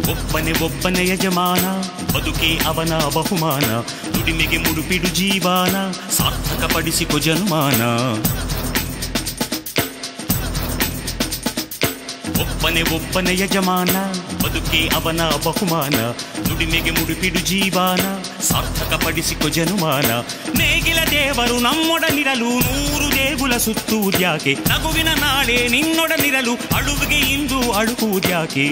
ಒಬ್ಬನೇ ಒಬ್ಬನೇ ಯಜಮಾನ ಬದುಕೇ ಅವನ ಬಹುಮಾನ ದುಡಿಮೆಗೆ ಮುಡುಪಿಡು ಜೀವಾನ ಸಾರ್ಥಕಪಡಿಸಿಕೊ ಜನ್ಮಾನ ಒಬ್ಬನೇ ಒಬ್ಬನೇ ಯಜಮಾನ ಬದುಕೇ ಅವನ ಬಹುಮಾನ ದುಡಿಮೆಗೆ ಮುಡುಪಿಡು ಜೀವಾನ ಸಾರ್ಥಕಪಡಿಸಿಕೊ ಜನುಮಾನ ನೇಗಿಲ ದೇವರು ನಮ್ಮೊಡನಿರಲು ನೂರು ದೇಗುಲ ಸುತ್ತುವುದ್ಯಾಕೆ ನಗುವಿನ ನಾಳೆ ನಿನ್ನೊಡನಿರಲು ಅಳುವಿಗೆ ಇಂದು ಅಳುವುದ್ಯಾಕೆ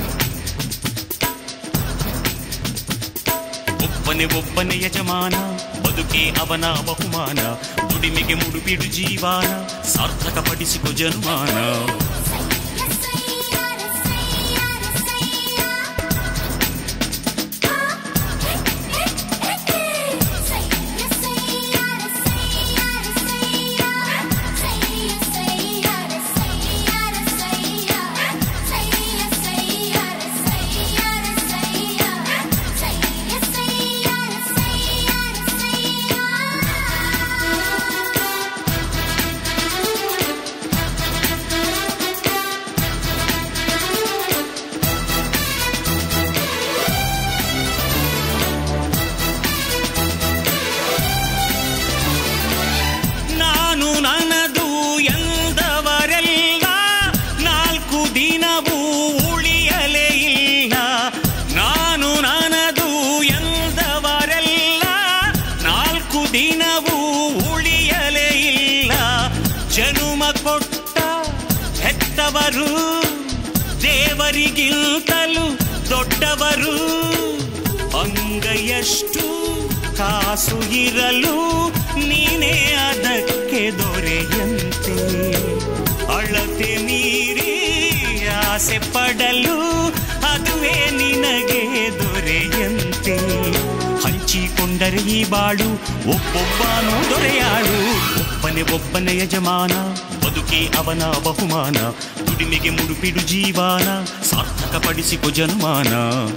ಒಬ್ಬನೇ ಒಬ್ಬನೇ ಯಜಮಾನ ಬದುಕೇ ಅವನ ಬಹುಮಾನ ದುಡಿಮೆಗೆ ಮುಡುಪಿಡು ಜೀವಾನ ಸಾರ್ಥಕಪಡಿಸಿಕೊ ಜನುಮಾನ ನಾನು ನನ್ನದು ಎಂದವರೆಲ್ಲ ನಾಲ್ಕು ದಿನವೂ ಉಳಿಯಲೇ ಇಲ್ಲ ನಾನು ನನ್ನದು ಎಂದವರೆಲ್ಲ ನಾಲ್ಕು ದಿನವೂ ಉಳಿಯಲೇ ಇಲ್ಲ ಜನುಮ ಕೊಟ್ಟ ಹೆತ್ತವರು ದೇವರಿಗಿಂತಲೂ ದೊಡ್ಡವರು ಅಂಗೈಯಷ್ಟು ಕಾಸು ಇರಲು ನೀನೇ ಅದಕ್ಕೆ ದೊರೆಯಂತೆ ಅಳತೆ ಮೀರಿ ಆಸೆ ಪಡಲು ಅದುವೇ ನಿನಗೆ ದೊರೆಯಂತೆ ಹಂಚಿಕೊಂಡರೆ ಈ ಬಾಳು ಒಬ್ಬೊಬ್ಬನು ದೊರೆಯಾಳು ಒಬ್ಬನೇ ಒಬ್ಬನೇ ಯಜಮಾನ ಬದುಕೇ ಅವನ ಬಹುಮಾನ ದುಡಿಮೆಗೆ ಮುಡುಪಿಡು ಜೀವಾನ ಸಾರ್ಥಕಪಡಿಸಿಕೊ ಜನ್ಮಾನ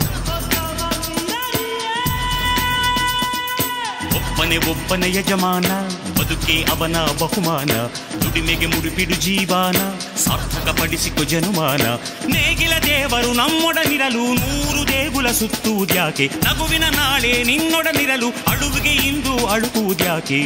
ಒಬ್ಬನೇ ಒಬ್ಬನೇ ಯಜಮಾನ ಬದುಕೇ ಅವನ ಬಹುಮಾನ ದುಡಿಮೆಗೆ ಮುಡುಪಿಡು ಜೀವಾನ ಸಾರ್ಥಕಪಡಿಸಿಕೊ ಜನುಮಾನ ನೇಗಿಲ ದೇವರು ನಮ್ಮೊಡನಿರಲು ನೂರು ದೇಗುಲ ಸುತ್ತುವುದ್ಯಾಕೆ ನಗುವಿನ ನಾಳೆ ನಿನ್ನೊಡನಿರಲು ಅಳುವಿಗೆ ಇಂದು ಅಳುವುದ್ಯಾಕೆ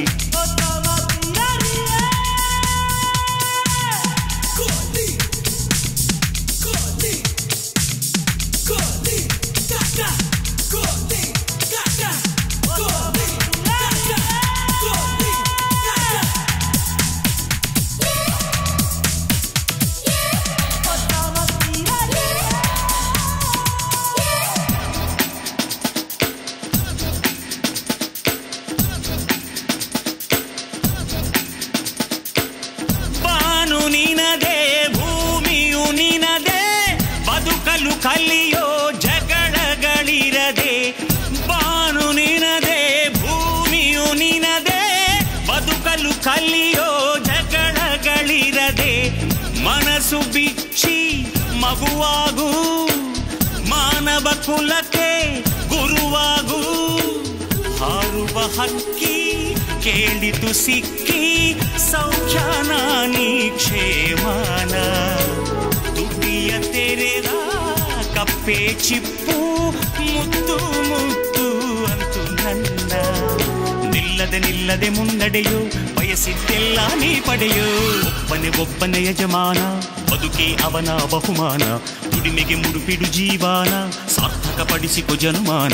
ಬಾನು ನಿನದೆ ಭೂಮಿಯು ನಿನದೆ ಬದುಕಲು ಕಲಿಯೋ ಜಗಳಗಳಿರದೆ ಬಾನು ನಿನದೆ ಭೂಮಿಯು ನಿನದೆ ಬದುಕಲು ಕಲಿಯೋ ಜಗಳಗಳಿರದೆ ಮನಸ್ಸು ಬಿಚ್ಚಿ ಮಗುವಾಗು ಮಾನವ ಕುಲಕ್ಕೆ ಗುರುವಾಗು ಹಾರುವ ಹಕ್ಕಿ ಕೇಳಿತು ಸಿಕ್ಕಿ ಸೌಖ್ಯಾನ ನೀ ಕ್ಷೇಮಾನ ತುಟಿಯ ತೆರೆದ ಕಪ್ಪೆ ಚಿಪ್ಪು ಮುತ್ತು ಮುತ್ತು ಅಂತು ನನ್ನ ನಿಲ್ಲದೆ ನಿಲ್ಲದೆ ಮುನ್ನಡೆಯೋ ಬಯಸಿದ್ದೆಲ್ಲ ನೀ ಪಡೆಯೋ ಒಬ್ಬನೇ ಒಬ್ಬನೇ ಯಜಮಾನ ಬದುಕೇ ಅವನ ಬಹುಮಾನ ದುಡಿಮೆಗೆ ಮುಡುಪಿಡು ಜೀವಾನ ಸಾರ್ಥಕಪಡಿಸಿಕೊ ಜನುಮಾನ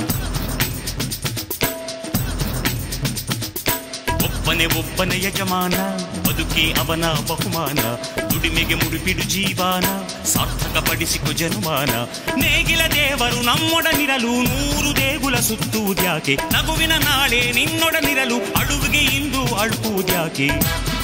ಒಬ್ಬನೇ ಒಬ್ಬನೇ ಯಜಮಾನ ಬದುಕೇ ಅವನ ಬಹುಮಾನ ದುಡಿಮೆಗೆ ಮುಡುಪಿಡು ಜೀವಾನ ಸಾರ್ಥಕಪಡಿಸಿಕೊ ಜನುಮಾನ ನೇಗಿಲ ದೇವರು ನಮ್ಮೊಡನಿರಲು ನೂರು ದೇಗುಲ ಸುತ್ತುವುದ್ಯಾಕೆ ನಗುವಿನ ನಾಳೆ ನಿನ್ನೊಡನಿರಲು ಅಳುವಿಗೆ ಇಂದು ಅಳುವುದ್ಯಾಕೆ